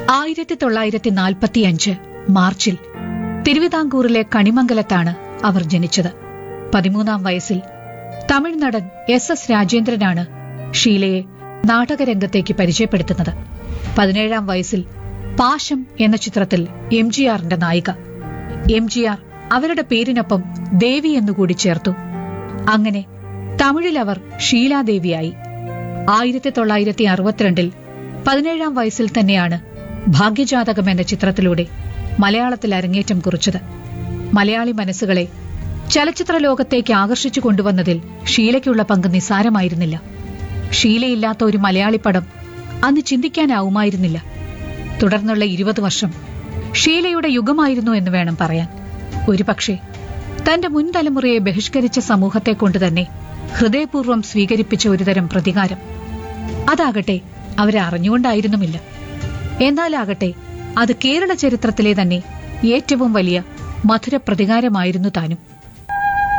ആയിരത്തി തൊള്ളായിരത്തി നാൽപ്പത്തിയഞ്ച് മാർച്ചിൽ തിരുവിതാംകൂറിലെ കണിമംഗലത്താണ് അവർ ജനിച്ചത് പതിമൂന്നാം വയസ്സിൽ തമിഴ് നടൻ എസ് എസ് രാജേന്ദ്രനാണ് ഷീലയെ നാടകരംഗത്തേക്ക് പരിചയപ്പെടുത്തുന്നത് പതിനേഴാം വയസ്സിൽ പാശം എന്ന ചിത്രത്തിൽ എം ജി ആറിന്റെ നായിക എം ജി ആർ അവരുടെ പേരിനൊപ്പം ദേവി എന്നുകൂടി ചേർത്തു അങ്ങനെ തമിഴിൽ അവർ ഷീലാദേവിയായി ആയിരത്തി തൊള്ളായിരത്തി അറുപത്തിരണ്ടിൽ പതിനേഴാം വയസ്സിൽ തന്നെയാണ് ഭാഗ്യജാതകം എന്ന ചിത്രത്തിലൂടെ മലയാളത്തിൽ അരങ്ങേറ്റം കുറിച്ചത് മലയാളി മനസ്സുകളെ ചലച്ചിത്ര ലോകത്തേക്ക് ആകർഷിച്ചു കൊണ്ടുവന്നതിൽ ഷീലയ്ക്കുള്ള പങ്ക് നിസ്സാരമായിരുന്നില്ല ഷീലയില്ലാത്ത ഒരു മലയാളി പടം അന്ന് ചിന്തിക്കാനാവുമായിരുന്നില്ല തുടർന്നുള്ള ഇരുപത് വർഷം ഷീലയുടെ യുഗമായിരുന്നു എന്ന് വേണം പറയാൻ ഒരുപക്ഷെ തന്റെ മുൻ തലമുറയെ ബഹിഷ്കരിച്ച സമൂഹത്തെ കൊണ്ട് തന്നെ ഹൃദയപൂർവ്വം സ്വീകരിപ്പിച്ച ഒരുതരം പ്രതികാരം അതാകട്ടെ അവരെ അറിഞ്ഞുകൊണ്ടായിരുന്നുമില്ല എന്നാലാകട്ടെ അത് കേരള ചരിത്രത്തിലെ തന്നെ ഏറ്റവും വലിയ മധുര പ്രതികാരമായിരുന്നു താനും